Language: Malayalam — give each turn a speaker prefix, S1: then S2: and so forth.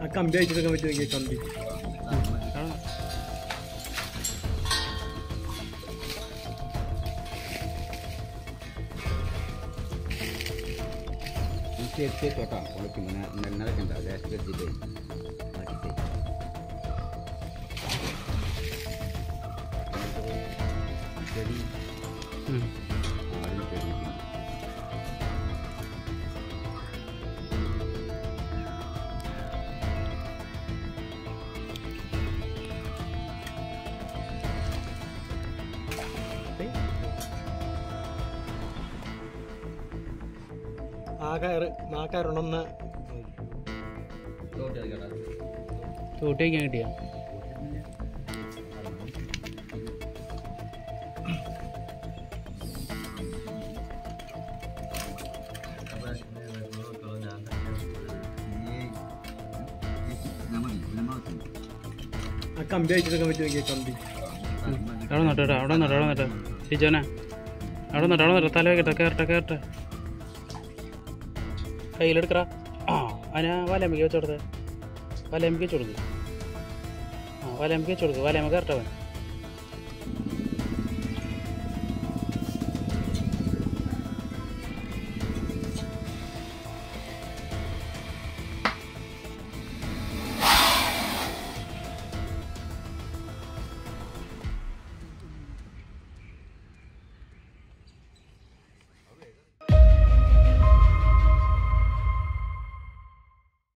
S1: കമ്പി അയച്ചെടുക്കാൻ പറ്റുമെങ്കിൽ കമ്പി
S2: എത്തി എത്തിട്ടോ പൊളിക്കും നെല്ലൊക്കെ ഉണ്ടാവും ലാസ്റ്റ് എത്തിയിട്ട് ആക്കിയിട്ട് ചെടി ആദ്യം ചെടി
S1: ആ കയറ് ആ കയറുണ്ടെന്ന്
S3: തോട്ടി വയ്ക്കാൻ കിട്ടിയ
S1: ആ കമ്പി അയച്ചെടുക്കാൻ പറ്റുമെങ്കിൽ കമ്പി
S3: അവിടെ നട്ടോ അവിടെ നട്ടോ അവിടെ നട്ടോ ടീച്ചോനെ അവിടെ നട്ടോ അവിടെ നട്ടോ തല വെക്കട്ടെ കയറട്ടെ കയറട്ടെ കയ്യിലെടുക്കടാ ആ അതിനാ വലയമ്മയ്ക്ക് വെച്ച് കൊടുത്തേ വലയമ്മയ്ക്ക് വെച്ച് കൊടുക്ക് ആ വലയമ്മയ്ക്ക് വെച്ച് കൊടുക്ക് വലയമ്മ കയറട്ടെ അവൻ